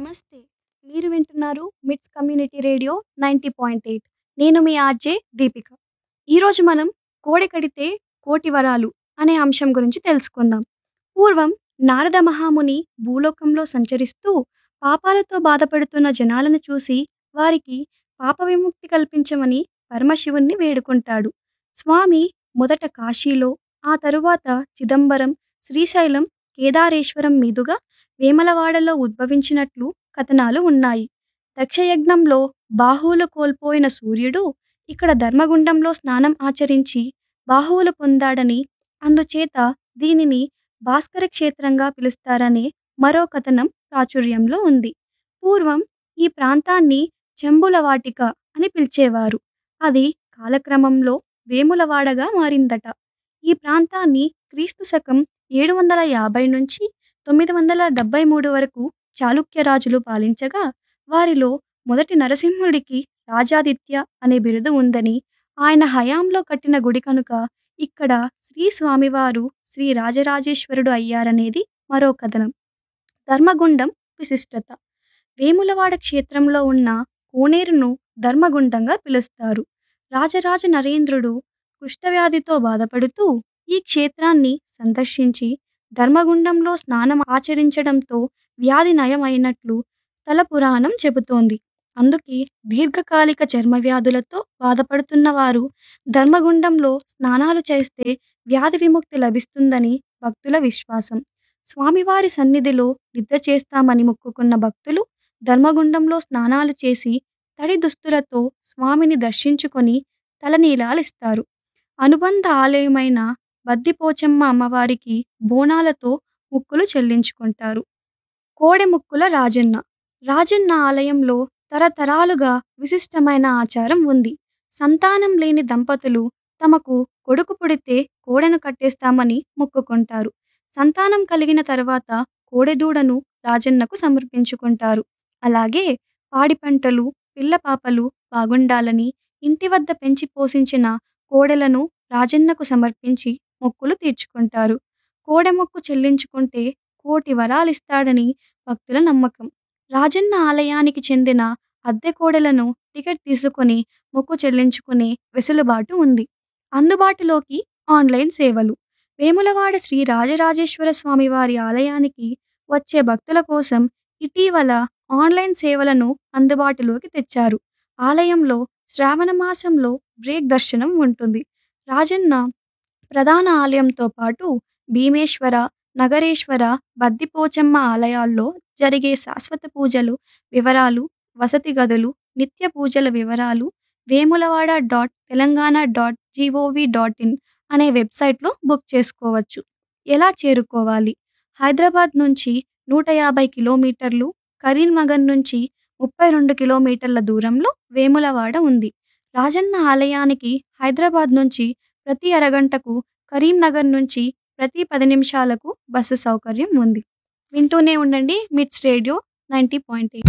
నమస్తే మీరు వింటున్నారు MITS community radio ninety point eight నేను మీ ఆర్జే దీపిక ఈరోజు మనం కోడి కడితే కోటి వరాలు అనే అంశం గురించి తెలుసుకుందాం పూర్వం నారద మహాముని భూలోకంలో సంచరిస్తూ పాపాలతో బాధపడుతున్న జనాలను చూసి వారికి పాప విముక్తి కల్పించమని పరమశివుణ్ణి వేడుకుంటాడు స్వామి మొదట కాశీలో ఆ తరువాత చిదంబరం శ్రీశైలం కేదారేశ్వరం మీదుగా వేమలవాడలో ఉద్భవించినట్లు కథనాలు ఉన్నాయి దక్షయజ్ఞంలో బాహువులు కోల్పోయిన సూర్యుడు ఇక్కడ ధర్మగుండంలో స్నానం ఆచరించి బాహువులు పొందాడని అందుచేత దీనిని భాస్కర క్షేత్రంగా పిలుస్తారనే మరో కథనం ప్రాచుర్యంలో ఉంది పూర్వం ఈ ప్రాంతాన్ని చెంబుల వాటిక అని పిలిచేవారు అది కాలక్రమంలో వేములవాడగా మారిందట ఈ ప్రాంతాన్ని క్రీస్తు శకం ఏడు వందల యాభై నుంచి తొమ్మిది వందల డెబ్బై మూడు వరకు చాళుక్య రాజులు పాలించగా వారిలో మొదటి నరసింహుడికి రాజాదిత్య అనే బిరుదు ఉందని ఆయన హయాంలో కట్టిన గుడి కనుక ఇక్కడ శ్రీ స్వామివారు శ్రీ రాజరాజేశ్వరుడు అయ్యారనేది మరో కథనం ధర్మగుండం విశిష్టత వేములవాడ క్షేత్రంలో ఉన్న కోనేరును ధర్మగుండంగా పిలుస్తారు రాజరాజ నరేంద్రుడు కుష్ఠవ్యాధితో బాధపడుతూ ఈ క్షేత్రాన్ని సందర్శించి ధర్మగుండంలో స్నానం ఆచరించడంతో వ్యాధి నయమైనట్లు స్థల పురాణం చెబుతోంది అందుకే దీర్ఘకాలిక చర్మ వ్యాధులతో బాధపడుతున్న వారు ధర్మగుండంలో స్నానాలు చేస్తే వ్యాధి విముక్తి లభిస్తుందని భక్తుల విశ్వాసం స్వామివారి సన్నిధిలో నిద్ర చేస్తామని మొక్కుకున్న భక్తులు ధర్మగుండంలో స్నానాలు చేసి తడి దుస్తులతో స్వామిని దర్శించుకొని తలనీలాలిస్తారు అనుబంధ ఆలయమైన బద్దిపోచమ్మ అమ్మవారికి బోనాలతో ముక్కులు చెల్లించుకుంటారు కోడెముక్కుల రాజన్న రాజన్న ఆలయంలో తరతరాలుగా విశిష్టమైన ఆచారం ఉంది సంతానం లేని దంపతులు తమకు కొడుకు పుడితే కోడెను కట్టేస్తామని మొక్కుకుంటారు సంతానం కలిగిన తర్వాత కోడెదూడను రాజన్నకు సమర్పించుకుంటారు అలాగే పాడి పంటలు పిల్ల పాపలు బాగుండాలని ఇంటి వద్ద పెంచి పోషించిన కోడెలను రాజన్నకు సమర్పించి మొక్కులు తీర్చుకుంటారు కోడె మొక్కు చెల్లించుకుంటే కోటి వరాలిస్తాడని భక్తుల నమ్మకం రాజన్న ఆలయానికి చెందిన అద్దె కోడెలను టికెట్ తీసుకొని మొక్కు చెల్లించుకునే వెసులుబాటు ఉంది అందుబాటులోకి ఆన్లైన్ సేవలు వేములవాడ శ్రీ రాజరాజేశ్వర స్వామి వారి ఆలయానికి వచ్చే భక్తుల కోసం ఇటీవల ఆన్లైన్ సేవలను అందుబాటులోకి తెచ్చారు ఆలయంలో శ్రావణ మాసంలో బ్రేక్ దర్శనం ఉంటుంది రాజన్న ప్రధాన ఆలయంతో పాటు భీమేశ్వర నగరేశ్వర బద్దిపోచమ్మ ఆలయాల్లో జరిగే శాశ్వత పూజలు వివరాలు వసతి గదులు నిత్య పూజల వివరాలు Vemulawada dot Telangana dot gov dot in అనే వెబ్సైట్లో బుక్ చేసుకోవచ్చు ఎలా చేరుకోవాలి హైదరాబాద్ నుంచి నూట యాభై కిలోమీటర్లు కరీంనగర్ నుంచి ముప్పై రెండు కిలోమీటర్ల దూరంలో వేములవాడ ఉంది రాజన్న ఆలయానికి హైదరాబాద్ నుంచి ప్రతి అరగంటకు కరీంనగర్ నుంచి ప్రతి పది నిమిషాలకు బస్సు సౌకర్యం ఉంది వింటూనే ఉండండి మిట్స్ రేడియో నైంటీ పాయింట్ ఎయిట్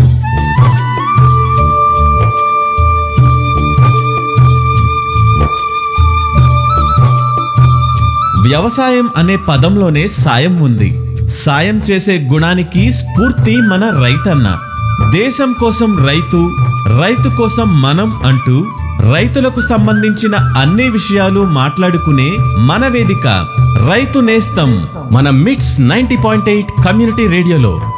వ్యవసాయం అనే పదంలోనే సాయం ఉంది సాయం చేసే గుణానికి స్ఫూర్తి మన రైతన్న దేశం కోసం రైతు రైతు కోసం మనం అంటూ రైతులకు సంబంధించిన అన్ని విషయాలు మాట్లాడుకునే మన వేదిక రైతు నేస్తం మన మిట్స్ నైంటీ పాయింట్ ఎయిట్ కమ్యూనిటీ రేడియోలో